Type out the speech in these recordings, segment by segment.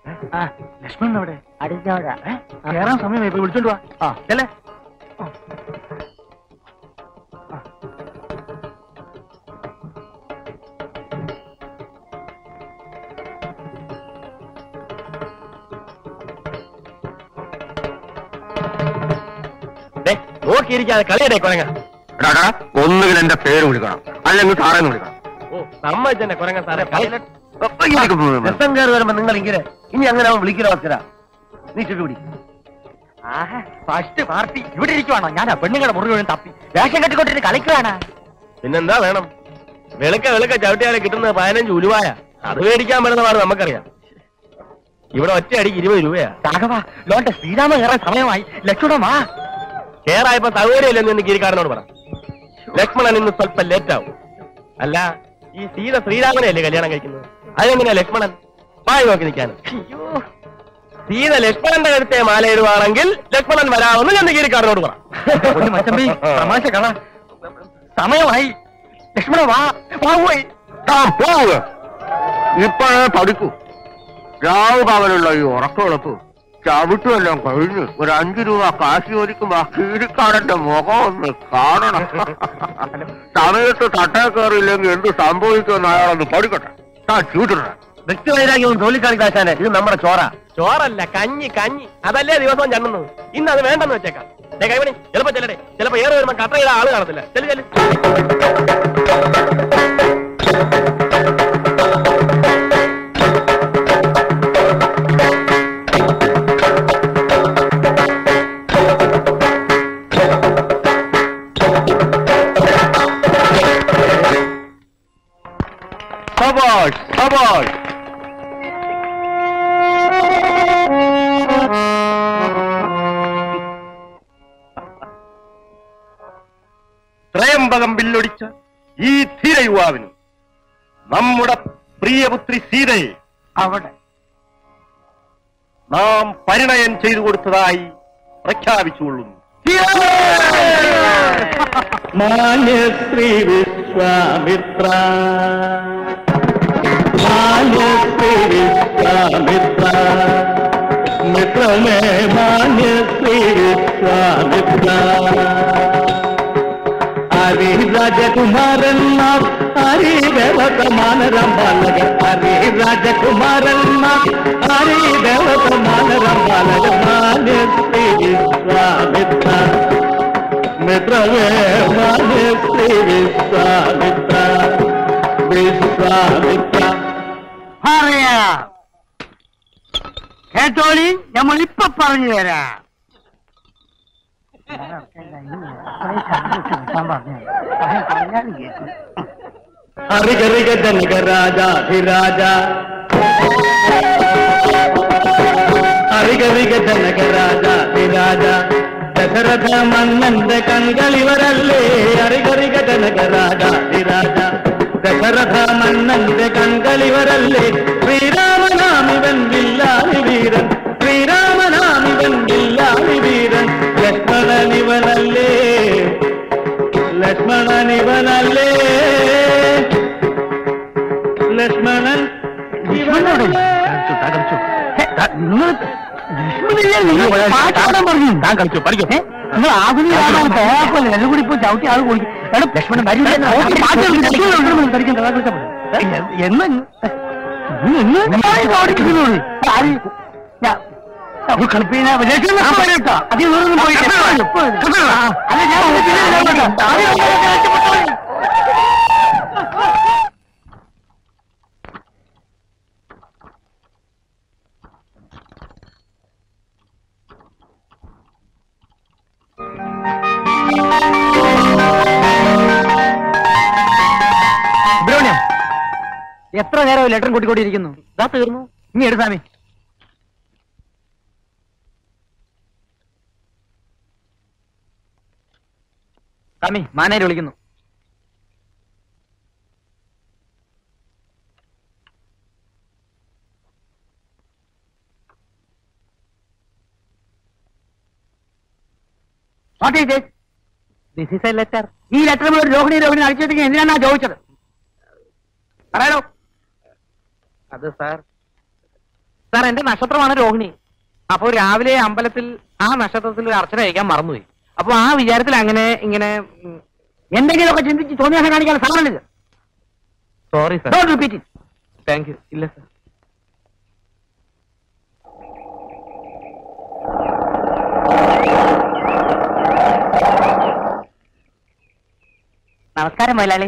ലക്ഷ്മണൻ അവിടെ അടിച്ചോടാ കേറാൻ സമയമായി പോയി വിളിച്ചോണ്ട് വാ ആ. ചെല്ലേ നോക്കിയിരിക്കാതെ കളിയടേ കൊരങ്ങ ഒന്നുകിൽ എന്റെ പേര് വിളിക്കണം അല്ലെങ്കിൽ സാറേന്ന് വിളിക്കണം ഓ സമ്മതിച്ചെന്നെ കൊരങ്ങ സാറേ കളിയിലെ രസം കയറി വരുമ്പോ നിങ്ങൾ ഇങ്ങനെ ഇനി അങ്ങനെ അവൻ വിളിക്കുന്ന അവസര നീ ചുറ്റുപിടി ഫസ്റ്റ് പാർട്ടി ഇവിടെ ഇരിക്കുവാണോ ഞാൻ ആ പെണ്ണുങ്ങളുടെ മുറി മുഴുവൻ തപ്പി വേഷം കെട്ടിക്കൊണ്ടിട്ട് കളിക്കുവാണ് പിന്നെന്താ വേണം വെളുക്ക വെളുക്ക ചവിട്ടിയാലെ കിട്ടുന്നത് പതിനഞ്ച് ഉലുവായ അത് മേടിക്കാൻ പറ്റുന്ന പാട് നമുക്കറിയാം ഇവിടെ ഒറ്റ അടിക്ക് ഇരുപത് രൂപയാ രാഘവ ലോന്റെ ശ്രീരാമ കയറാൻ സമയമായി ലക്ഷ്മണമാ കേറായപ്പോ സൗകര്യമില്ലെന്ന് എന്ന് ഗിരിക്കാരനോട് പറ ലക്ഷ്മണൻ ഇന്ന് സ്വല്പം ലേറ്റ് ആവും അല്ല ഈ സീത ശ്രീരാമനെയല്ലേ കല്യാണം കഴിക്കുന്നത് അതെങ്ങനെയാ ലക്ഷ്മണൻ വായി നോക്കി നിൽക്കാനും സീത ലക്ഷ്മണന്റെ കഴുത്തെ മാലയിടുവാണെങ്കിൽ ലക്ഷ്മണൻ വരാമെന്ന് ഞാൻ ഗിരിക്കാരനോട് പറ ഒന്ന് മച്ചമ്പി തമാശ കള സമയമായി ലക്ഷ്മണ വാ വാ പോയി താൻ പോവുക ഇപ്പോഴേ പഠിക്കൂ രാവ് പകലുള്ള ഈ ഉറക്കമുളപ്പ് ചവിട്ടുമെല്ലാം കഴിഞ്ഞ് ഒരു അഞ്ചു രൂപ കാശ് ചോദിക്കുമ്പോ ആ കീരിക്കാരന്റെ മുഖം ഒന്ന് കാണണം സമയത്ത് തട്ടേ കയറിയില്ലെങ്കിൽ എന്ത് സംഭവിക്കുമെന്ന് അയാളൊന്ന് പഠിക്കട്ടെ താൻ ചൂട്ടിട വ്യക്തിവൈരാഗ്യവും തോലിക്കാണിക്കാശാനെ ഇത് നമ്മുടെ ചോറ ചോറല്ല കഞ്ഞി കഞ്ഞി അതല്ലേ ദിവസവും ചണ്ണുന്നത് ഇന്ന് അത് വേണ്ടെന്ന് വെച്ചേക്കാം ദേ കൈമണി ചിലപ്പോ ചെല്ലടേ ചിലപ്പോ ഏറെ വരുമ്പോ കട്ട ചെയ്ത ആള് കാണത്തില്ല ചെല്ലു ചെല്ലു സബാഷ് സബാഷ് ത്രയംബകം ബില്ലൊടിച്ച ഈ ധീര യുവാവിന് നമ്മുടെ പ്രിയപുത്രി സീതയെ അവിടെ നാം പരിണയം ചെയ്തു കൊടുത്തതായി പ്രഖ്യാപിച്ചുകൊള്ളുന്നു മാന്യശ്രീ വിശ്വാമിത്ര മാന്യശ്രീ വിശ്വാമിത്ര മിത്രമേ മാന്യശ്രീ വിശ്വാമിത്ര ഹരി രാജകുമാരന്മാർ ഹരി ദേവതമാനരം ബാലകർ ഹരി രാജകുമാരന്മാർ ഹരി ദേവതമാനരം ബാലകർ മാന്യശ്രീ വിശ്വാമിത്ര മിത്രമേ മാന്യശ്രീ വിശ്വാമിത്ര വിശ്വാമിത്ര പറയാ കേട്ടോളി നമ്മൾ ഇപ്പൊ പറഞ്ഞു തരാം ഹരികരിക ജനക രാജാധിരാജ ഹരികരിക ജനക രാജാധിരാജ ദശരഥ മന്നന്റെ കൺകളിവരല്ലേ ഹരികരിക ജനക രാജാധിരാജ ദശരഥ മന്നന്റെ കൺകളിവരല്ലേ ശ്രീരാമനാമിവൻ വില്ലാളി വീരൻ ശ്രീരാമനാമിവൻ വില്ലാളി വീരൻ ലക്ഷ്മണനിവനല്ലേ ലക്ഷ്മണനിവനല്ലേ ലക്ഷ്മണൻ ഇവനല്ലേ? താൻ കളിച്ചു പഠിക്കും നിങ്ങൾ ആധുനിക തയ്യാറല്ലേ എല്ലാം കൂടി ഇപ്പൊ ചവിട്ടി ആൾ കുളിക്കും ലക്ഷ്മണൻ എന്ന് സുബ്രഹ്മണ്യം എത്ര നേരം ലെറ്റർ കൂട്ടിക്കൊണ്ടിരിക്കുന്നു ഇതാ തീർന്നു ഇനി എടു സ്വാമി സ്വാമി മാനേര് വിളിക്കുന്നു What is this? This is a letter. ഈ ലെറ്റർ നമ്മൾ രോഹിണി രോഹിണി അടിച്ചിട്ട് എന്തിനാണ് ചോദിച്ചത് പറയാലോ അത് സാർ സാർ എന്റെ നക്ഷത്രമാണ് രോഹിണി അപ്പൊ രാവിലെ അമ്പലത്തിൽ ആ നക്ഷത്രത്തിൽ ഒരു അർച്ചന കഴിക്കാൻ മറന്നുപോയി അപ്പൊ ആ വിചാരത്തിൽ അങ്ങനെ ഇങ്ങനെ എന്തെങ്കിലുമൊക്കെ ചിന്തിച്ച് തോന്നിയാൽ കാണിക്കാൻ സാധനം sorry sir don't repeat it thank you ഇല്ല സാർ നമസ്കാരം മുതലാളി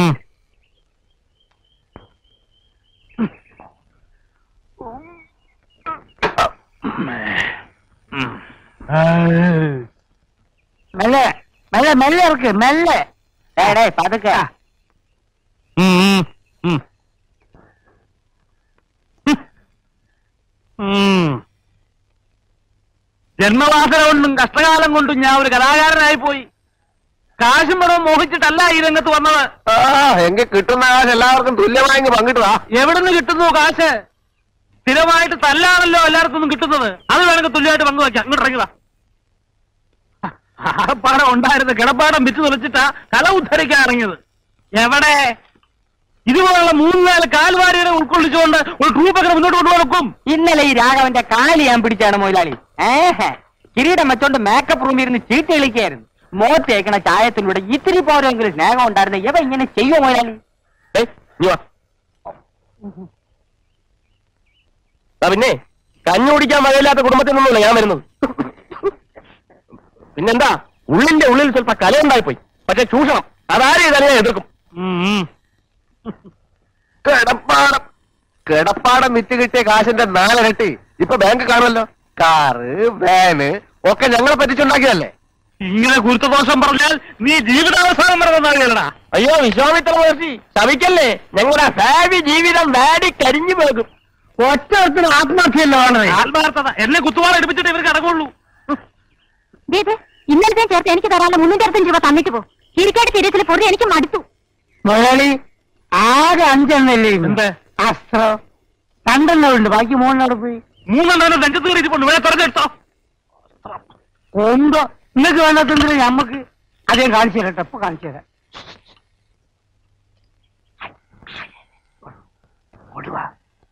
മെല്ലെ മെല്ലെ മെല്ലെ ഇറക്ക് മെല്ലെ ഡേയ്, ഡേയ്, പതുക്കെ ജന്മവാസന കൊണ്ടും കഷ്ടകാലം കൊണ്ടും ഞാൻ ഒരു കലാകാരനായി പോയി കാശും പണവും മോഹിച്ചിട്ടല്ല ഈ രംഗത്ത് വന്നത് ആ എങ്കിൽ കിട്ടുന്ന കാശ് എല്ലാവർക്കും തുല്യമായി പങ്കിട്ടുവാ എവിടുന്ന് കിട്ടുന്നു കാശ് സ്ഥിരമായിട്ട് തല്ലാണല്ലോ എല്ലാവർക്കും കിട്ടുന്നത് അത് വേണമെങ്കിൽ തുല്യമായിട്ട് പങ്കുവയ്ക്കാം ഇങ്ങോട്ട് ഇറങ്ങിവാ ആകപ്പാടം ഉണ്ടായിരുന്ന കിടപ്പാടം വിറ്റ് തുളച്ചിട്ടാ കല ഉദ്ധരിക്കാൻ ഇറങ്ങിയത് എവിടെ ഇതുപോലുള്ള മൂന്ന് നാല് കാൽവാരികളെ ഉൾക്കൊള്ളിച്ചുകൊണ്ട് ഒരു ട്രൂപ്പൊക്കെ മുന്നോട്ട് കൊണ്ടുപോകും ഇന്നലെ ഈ രാഘവന്റെ കാല് ഞാൻ പിടിച്ചാണ് മുതലാളി ഏഹ് കിരീടം വെച്ചോണ്ട് മേക്കപ്പ് റൂമിൽ ഇരുന്ന് ചീട്ട് കളിക്കായിരുന്നു മുഖത്ത് തേക്കണ ചായത്തിലൂടെ ഇത്തിരി പോരെങ്കിലും സ്നേഹം ഉണ്ടായിരുന്ന ഇവ ഇങ്ങനെ ചെയ്യുമോ മുതലാളി ഏയ്, നീ വാ. ആ, പിന്നെ കഞ്ഞി കുടിക്കാൻ മഴയില്ലാത്ത കുടുംബത്തിൽ നിന്നല്ല ഞാൻ വരുന്നത് പിന്നെന്താ ഉള്ളിന്റെ ഉള്ളിൽ സ്വല്പ കലയുണ്ടായി പോയി പക്ഷെ ചൂഷണം അതാരും ഇതന്നെ എതിർക്കും കിടപ്പാടം കിടപ്പാടം വിറ്റ് കിട്ടിയ കാശിന്റെ നാലിരട്ടി ഇപ്പൊ ബാങ്ക് കാണുമല്ലോ കാറ് വാന് ഒക്കെ ഞങ്ങളെ പറ്റിച്ചുണ്ടാക്കിയതല്ലേ ഇങ്ങനെ ഗുരുത്വദോഷം പറഞ്ഞാൽ നീ ജീവിതാവസാനം വരെ നന്നാകലടാ അയ്യോ വിശ്വാമിത്ര മഹർഷി ശമിക്കല്ലേ ഞങ്ങളുടെ ഭാവി ജീവിതം വാടി കരിഞ്ഞു പോകും ഒറ്റ ആത്മഹത്യല്ലോ ആത്മാർത്ഥത എന്നെ കുത്തുവാള എടുപ്പിച്ചിട്ട് ഇവർക്ക് അടങ്ങുള്ളൂ ദീപ് ഇന്നലത്തെ ചേർത്ത് എനിക്ക് തരാനുള്ള മുന്നൂറ്റി അറുപത്തഞ്ച് രൂപ തന്നിട്ട് പോ കിരിക്കാട് തീരത്തിൽ പൊറി എനിക്ക് മടുത്തു മുതലാളി ആകെ അഞ്ചെണ്ണല്ലേ എന്ത്? അസ്ത്രം രണ്ടെണ്ണം ഉണ്ട് ബാക്കി മൂന്നെണ്ണം പോയി മൂന്നെണ്ണം നെഞ്ചത്ത് കയറി ഇരിപ്പുണ്ട് വേറെ തുറന്നെടുത്തോ എന്തോ നിങ്ങൾക്ക് വേണ്ടാത്തെന്തിനാ ഞമ്മക്ക് അതേ കാണിച്ചു തരട്ടെ ഇപ്പൊ കാണിച്ചു തരാം ഇങ്ങോട്ട് വാ.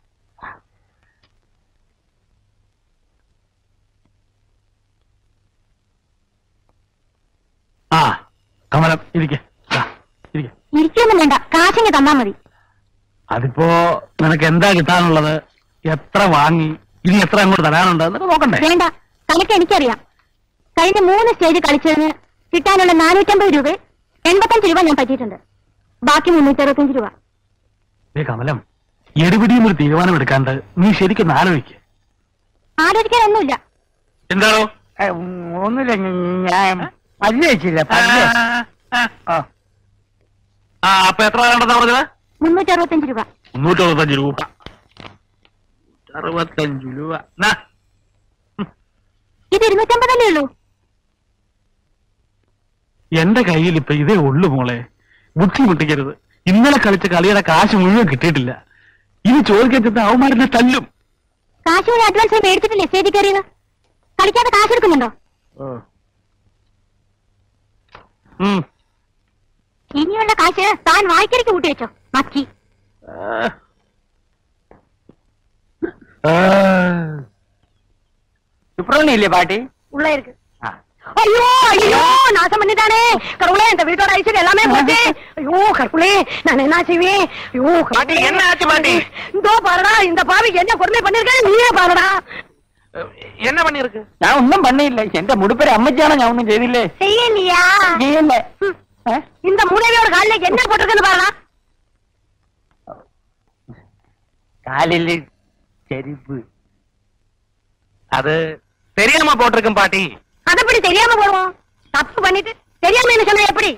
ആ കമലം ഇരിക്കെ ഇരിക്കെ ഇരിക്കൊന്നും വേണ്ട കാശിങ്ങ് തന്നാ മതി അതിപ്പോ നിനക്ക് എന്താ കിട്ടാനുള്ളത് എത്ര വാങ്ങി ഇനി എത്ര അങ്ങോട്ട് തരാനുണ്ട് എന്നൊക്കെ നോക്കണ്ടേ വേണ്ട കണക്ക് എനിക്കറിയാം കഴിഞ്ഞ മൂന്ന് സ്റ്റേജ് കളിച്ചതിന് കിട്ടാനുള്ള നാനൂറ്റമ്പത് രൂപ എൺപത്തഞ്ച് രൂപ ഞാൻ പറ്റിയിട്ടുണ്ട് ബാക്കി മുന്നൂറ്റി അറുപത്തഞ്ച് രൂപ ഏ കമലം എടുപിടിയും ഒരു തീരുമാനം എടുക്കാണ്ട് നീ ശരിക്കും ആലോചിക്ക് ആലോചിക്കാനൊന്നുമില്ല എന്താണോ ഏ, ഉം, ഒന്നുമില്ല ഞ- ഞാൻ പല്ല് വെച്ചില്ല പല്ല് ആ. ആ അപ്പൊ എത്ര വേണ്ടെന്നാ പറഞ്ഞത് മുന്നൂറ്റി അറുപത്തഞ്ച് രൂപ മുന്നൂറ്റി അറുപത്തഞ്ച് രൂപ അറുപത്തഞ്ച് രൂപ നാ. ഇത് ഇരുന്നൂറ്റമ്പതല്ലേ ഉള്ളൂ എന്റെ കയ്യിൽ ഇപ്പൊ ഇതേ ഉള്ളു മോളെ ബുദ്ധിമുട്ടിക്കരുത് ഇന്നലെ കളിച്ച കളിയുടെ കാശ് മുഴുവൻ കിട്ടിയിട്ടില്ല ഇനി ചോദിക്കാൻ ചെന്ന അവന്മാരെന്നെ തല്ലും കാശ് കൂടി അഡ്വാൻസ് ആയി മേടിച്ചിട്ടില്ലേ സ്റ്റേജിൽ കയറിയത് കളിക്കാതെ കാശ് എടുക്കുന്നുണ്ടോ ഉം. ഇനിയുള്ള കാശ് താൻ വായിക്കരിക്ക് കൂട്ടി വെച്ചോ മക്കി സുബ്രഹ്മണ്യം ഇല്ലേ പാട്ടി உள்ள இருக்கு ஐயோ ஐயோ நாசம் பண்ணிட்டானே கடவுளே இந்த வீட்டோட ஐஸ்வர்யம் எல்லாமே போச்சு ஐயோ கடவுளே நான் என்ன செய்வேன் ஐயோ பாட்டி, என்ன ஆச்சு, பாட்டி? இதோ பாருடா இந்த பாவிக்கு என்ன கொடுமை பண்ணிருக்கேன் நீயே பாருடா என்ன பண்ணிருக்கு ഞാൻ ഒന്നും പണിയില്ല എന്റെ മുടിപ്പര അമ്മച്ചാണ് ഞാൻ ഒന്നും ചെയ്തില്ലേ செய்யலையா ചെയ്യല്ലേ ம். ഏ? இந்த மூதேவியோட காலில என்ன போட்டிருக்குன்னு பாருடா കാലില് ചെരുപ്പ് அது தெரியாம போட்டிருக்கும் பாட்டி அது எப்படி தெரியாம போடுவோம் தப்பு பண்ணிட்டு தெரியாம என்ன சொன்ன எப்படி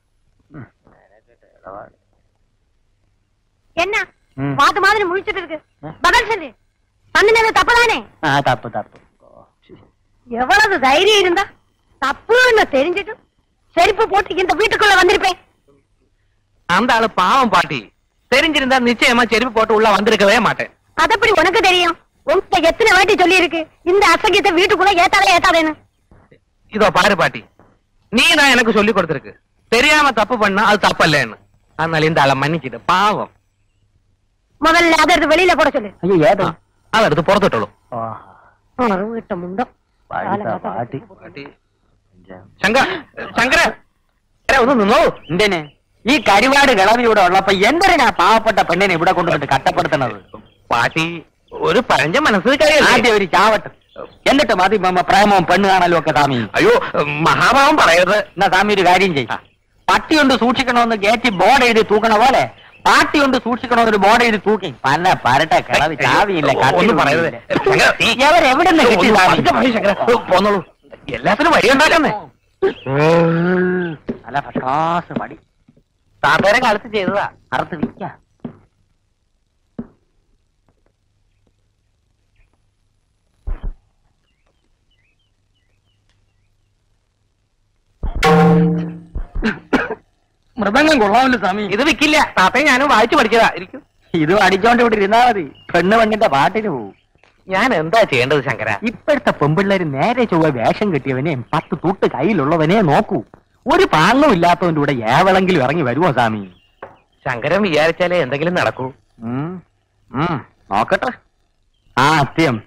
என்ன ம். பாத்து மாதிரி முழிச்சிட்டு இருக்கு பதில் சொல்லு பண்ணினது தப்புதானே ആ തപ്പ് തപ്പ് எவ்வளவு தைரியம் இருந்தா தப்புன்னு தெரிஞ்சிட்டு செருப்பு போட்டு இந்த வீட்டுக்குள்ள வந்திருப்பேன் அந்த ஆளு பாவம் பாட்டி தெரிஞ்சிருந்தா நிச்சயமா செருப்பு போட்டு உள்ள வந்திருக்கவே மாட்டேன் அதப்படி உனக்கு தெரியும் உன்கிட்ட எத்தனை வாட்டி சொல்லி இருக்கு இந்த அசகியத்தை வீட்டுக்குள்ள ஏத்தாதே ஏத்தாதேன்னு இதோ பாரு பாட்டி நீ தான் எனக்கு சொல்லி கொடுத்திருக்கு தெரியாம தப்பு பண்ணா அது தப்பல்லேன்னு அதனால இந்த ஆளை மன்னிச்சிட்டு பாவம் முதல்ல அதை எடுத்து வெளியில போட சொல்லு അയ്യോ ഏതാ അതെടുത്ത് പുറത്തിട്ടുള്ളൂ പാട്ടി ശങ്കര ശങ്കര എടാ, ഒന്ന് നിന്നോ എന്തിന് ഈ കരിവാട് കിളവി ഇവിടെ ഉള്ളപ്പോ എന്തിനാ പാവപ്പെട്ട പെണ്ണിനെ ഇവിടെ കൊണ്ടുവന്നിട്ട് കട്ടപ്പെടുത്തുന്നത് പാട്ടി ഒരു പഴഞ്ച മനസ്സിൽ കാര്യമല്ലേ ആദ്യം ഒരു ചാവട്ട് എന്നിട്ട് മതി മമ്മ പ്രേമവും പെണ്ണ് കാണലും ഒക്കെ സ്വാമി അയ്യോ മഹാഭാവം പറയരുത് എന്നാ സ്വാമി ഒരു കാര്യം ചെയ്യും പട്ടി കൊണ്ട് സൂക്ഷിക്കണമെന്ന് ഗേറ്റ് ബോർഡ് എഴുതി തൂക്കണ പോലെ പാട്ടി കൊണ്ട് സൂക്ഷിക്കണമെന്നൊരു ബോർഡ് എഴുതി തൂക്കി പല പരട്ട കിളവി ചാവിയില്ല ഒന്നും പറയരുത് ശങ്കര, നീ- എവിടെ നിന്ന് കിട്ടി ഒന്ന് സ്വാമി? പതുക്കെ പറയ് ശങ്കര. പോന്നോളൂ എല്ലാത്തിനും വഴിയുണ്ടാക്കുന്നേ നല്ല ഫസ്റ്റ് പടി താത്തേരെ കാലത്ത് ചെയ്തതാ അറുത്ത് വിൽക്കാം മൃദംഗം കൊള്ളാമല്ലോ സ്വാമി ഇത് വിക്കില്ല താത്തയെ ഞാനും വായിച്ചു പഠിച്ചതാ ഇരിക്കും ഇത് അടിച്ചോണ്ട് ഇവിടെ ഇരുന്നാ മതി പെണ്ണ് പെണ്ണിന്റെ പാട്ടിന് പോവും ഞാൻ എന്താ ചെയ്യേണ്ടത് ശങ്കര ഇപ്പോഴത്തെ പെമ്പിള്ളേര് നേരെ ചൊവ്വ വേഷം കെട്ടിയവനെ പത്ത് തൂട്ട് കയ്യിലുള്ളവനെ നോക്കൂ ഒരു പാങ്ങും ഇല്ലാത്തവന്റെ കൂടെ ഏവളെങ്കിലും ഇറങ്ങി വരുമോ സ്വാമി ശങ്കരൻ വിചാരിച്ചാലേ എന്തെങ്കിലും നടക്കൂ ഉം. ഉം. നോക്കട്ടെ ആ സത്യം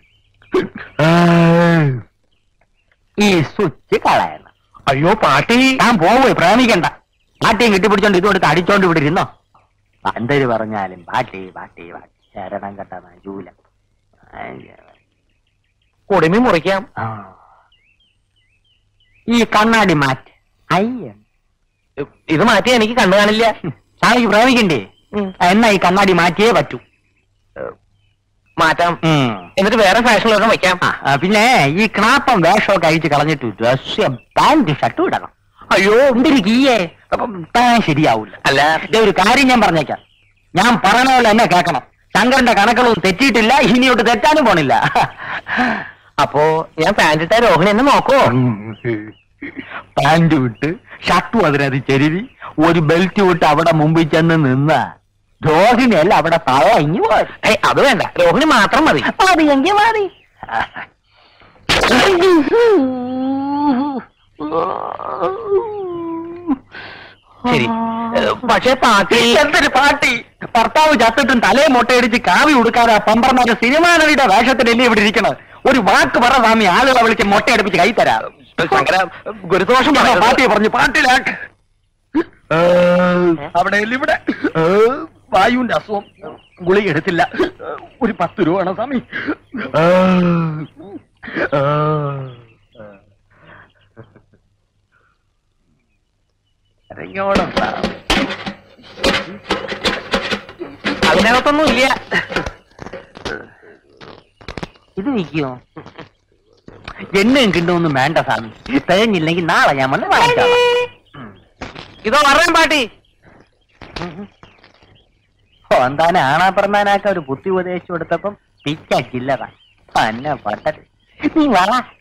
ഈ സ്വിച്ച് കളയണം അയ്യോ പാട്ടി ഞാൻ പോവേ പ്രേമിക്കണ്ട പാട്ടിയും കെട്ടിപ്പിടിച്ചോണ്ട് ഇതുകൊടുത്ത് അടിച്ചോണ്ട് ഇവിടെ ഇരുന്നോ പന്തര് പറഞ്ഞാലും പാട്ടി പാട്ടി പാട്ടി ശരണം കെട്ട ജൂല കുടുമി മുറിക്കാം ഈ കണ്ണാടി മാറ്റ് അയ്യ ഇത് മാറ്റി എനിക്ക് കണ്ണു കാണില്ല സ്വാമിക്ക് പ്രേമിക്കണ്ടേ ഉം. എന്നാ ഈ കണ്ണാടി മാറ്റിയേ പറ്റൂ മാറ്റാം ഉം. എന്നിട്ട് വേറെ ഫാഷനിലൊക്കെ വയ്ക്കാം ആ, ആ, പിന്നെ ഈ ക്ലാപ്പം വേഷമൊക്കെ അഴിച്ച് കളഞ്ഞിട്ട് ഡ്രസ് പാന്റ് ഷർട്ട് ഇടണം അയ്യോ എന്തൊരു കീയേ അപ്പം താൻ ശരിയാവൂല അല്ല ദേ ഒരു കാര്യം ഞാൻ പറഞ്ഞേക്കാം ഞാൻ പറയണ പോലെ എന്നെ കേൾക്കണം ശങ്കരന്റെ കണക്കുകളൊന്നും തെറ്റിയിട്ടില്ല ഇനിയോട്ട് തെറ്റാനും പോണില്ല അപ്പോ ഞാൻ പാന്റ് ഇട്ട രോഹിണി എന്നെ നോക്കോ പാന്റ് വിട്ട് ഷർട്ടും അതിനത് ചെരുവി ഒരു ബെൽറ്റ് വിട്ട് അവിടെ മുമ്പിൽ ചെന്ന് നിന്ന രോഹിണിയല്ല അവിടെ തളങ്ങി പോയത് ഏയ് അത് വേണ്ട രോഹിണി മാത്രം മതി മതി എങ്കിൽ മതി ശരി ഏ, പക്ഷേ പാട്ടി എന്തൊരു പാട്ടി ഭർത്താവ് ചത്തിട്ടും തലയെ മുട്ടയടിച്ച് കാവി ഉടുക്കാതെ പമ്പർമാരുടെ സിനിമാ നടിയുടെ വേഷത്തിലല്ലേ ഇവിടെ ഇരിക്കണത് ഒരു വാക്ക് പറ സ്വാമി ആളുകളെ വിളിച്ച് മുട്ടയടിപ്പിച്ച് കൈ തരാം ശങ്കര ഗുരുദോഷം ഞാൻ പറയരുത്. പാട്ടിയെ പറഞ്ഞു പാട്ടിലാക്ക് അവിടെ ഇല്ല ഇവിടെ വായുവിന്റെ അസുഖം ഗുളിക എടുത്തില്ല ഒരു പത്ത് രൂപ വേണം സ്വാമി ഇറങ്ങിയോളം സ്വാമി. അതിനകത്തൊന്നും ഇല്ല ഇത് നിൽക്കുമോ എണ്ണയും കിണ്ടുമൊന്നും വേണ്ട സ്വാമി തികഞ്ഞില്ലെങ്കിൽ നാളെ ഞാൻ വന്ന് വാങ്ങിക്കാം ഇതോ പറയാൻ പാട്ടി എന്താനെ ആണാ പറഞ്ഞാനാക്ക ഒരു ബുദ്ധി ഉപദേശിച്ചു കൊടുത്തപ്പം പിച്ചാക്കില്ലതാ അന്ന പട്ടത് നീ വള